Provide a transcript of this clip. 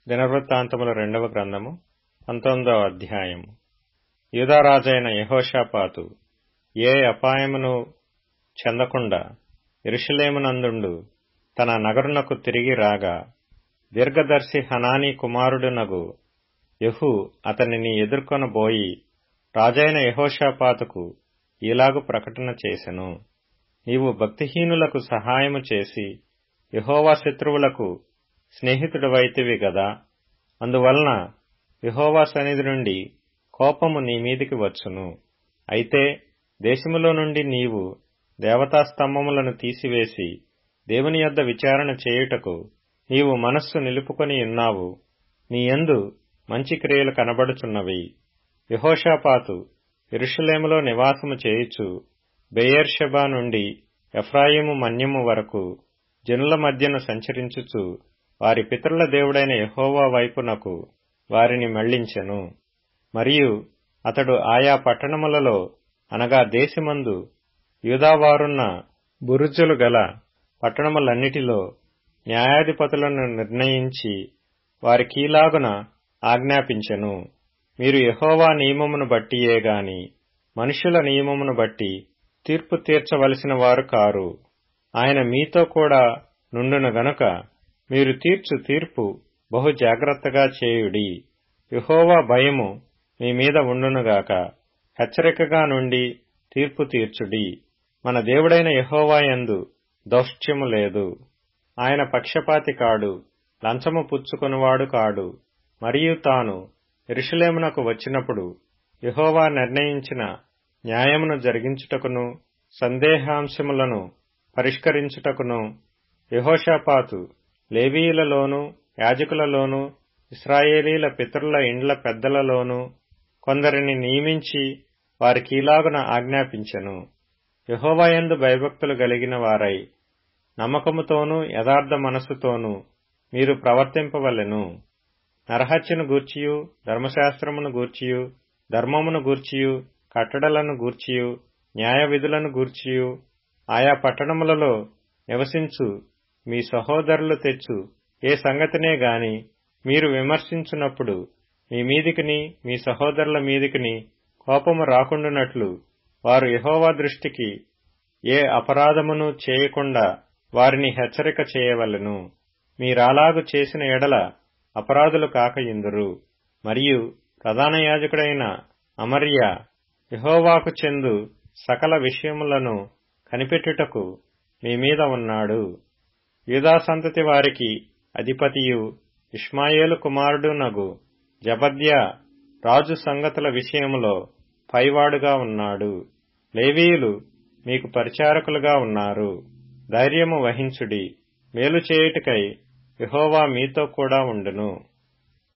దినవృత్తాంతముల రెండవ గ్రంథము పంతొమ్మిదవ అధ్యాయము యూదారాజైన యెహోషాపాతు ఏ అపాయమును చెందకుండా యెరూషలేమునందుండు తన నగరునకు తిరిగి రాగా దీర్ఘదర్శి హనానీ కుమారుడునగు యెహూ అతనిని ఎదుర్కొనబోయి రాజైన యెహోషాపాతుకు ఈలాగు ప్రకటన చేసెను నీవు భక్తిహీనులకు సహాయము చేసి యెహోవా శత్రువులకు స్నేహితుడవైతివి గదా అందువలన యెహోవా సన్నిధి నుండి కోపము నీ మీదికి వచ్చును అయితే దేశములో నుండి నీవు దేవతా స్తంభములను తీసివేసి దేవుని యొద్ద విచారణ చేయుటకు నీవు మనస్సు నిలుపుకొని ఉన్నావు నీ యందు మంచి క్రియలు కనబడుచున్నవి యెహోషాపాతు యెరూషలేములో నివాసము చేయుచు బెయేర్షెబా నుండి ఎఫ్రాయిము మన్యము వరకు జనుల మధ్యను సంచరించుచు వారి పితరుల దేవుడైన యెహోవా వైపునకు వారిని మళ్లించెను మరియు అతడు ఆయా పట్టణములలో అనగా దేశమందు యూదావారున్న బురుజులు గల పట్టణములన్నిటిలో న్యాయాధిపతులను నిర్ణయించి వారికీలాగున ఆజ్ఞాపించెను మీరు యెహోవా నియమమును బట్టియే గాని మనుషుల నియమమును బట్టి తీర్పు తీర్చవలసిన వారు కారు ఆయన మీతో కూడా నుండును గనుక మీరు తీర్చు తీర్పు బహు జాగ్రత్తగా చేయుడి యహోవా భయము మీ మీద ఉండునుగాక హెచ్చరికగా నుండి తీర్పు తీర్చుడి మన దేవుడైన యహోవా యందు దౌష్ట్యము లేదు ఆయన పక్షపాతి కాడు లంచము పుచ్చుకొనువాడు కాడు మరియు తాను ఎరుషలేమునకు వచ్చినప్పుడు యహోవా నిర్ణయించిన న్యాయమును జరిగించుటకును సందేహాంశములను పరిష్కరించుటకును యహోషాపాతు లేవీయులలోను యాజకులలోను ఇస్రాయేలీల పితరుల ఇండ్ల పెద్దలలోను కొందరిని నియమించి వారికీలాగున ఆజ్ఞాపించెను యహోవాయందు భయభక్తులు కలిగిన వారై నమ్మకముతోనూ యథార్థ మనస్సుతోనూ మీరు ప్రవర్తింపవలెను నరహత్యను గూర్చియు ధర్మశాస్త్రమును గూర్చియు ధర్మమును గూర్చియు కట్టడలను గూర్చియు న్యాయ విధులను గూర్చియు ఆయా పట్టణములలో నివసించు మీ సహోదరులు తెచ్చు ఏ సంగతినే గాని మీరు విమర్శించున్నప్పుడు మీ మీదికిని మీ సహోదరుల మీదికిని కోపము రాకుండునట్లు వారు యహోవా దృష్టికి ఏ అపరాధమును చేయకుండా వారిని హెచ్చరిక చేయవలెను మీరాలాగు చేసిన ఎడల అపరాధులు కాకయిందురు మరియు ప్రధాన యాజకుడైన అమర్య యహోవాకు చెందు సకల విషయములను కనిపెట్టుటకు మీ మీద ఉన్నాడు యూదా సంతతి వారికి అధిపతియు ఇష్మాయేలు కుమారుడు నగు జబద్య రాజు సంగతుల విషయములో పైవాడుగా ఉన్నాడు లేవీయులు మీకు పరిచారకులుగా ఉన్నారు ధైర్యము వహించుడి మేలు చేయుటకై యహోవా మీతో కూడా ఉండును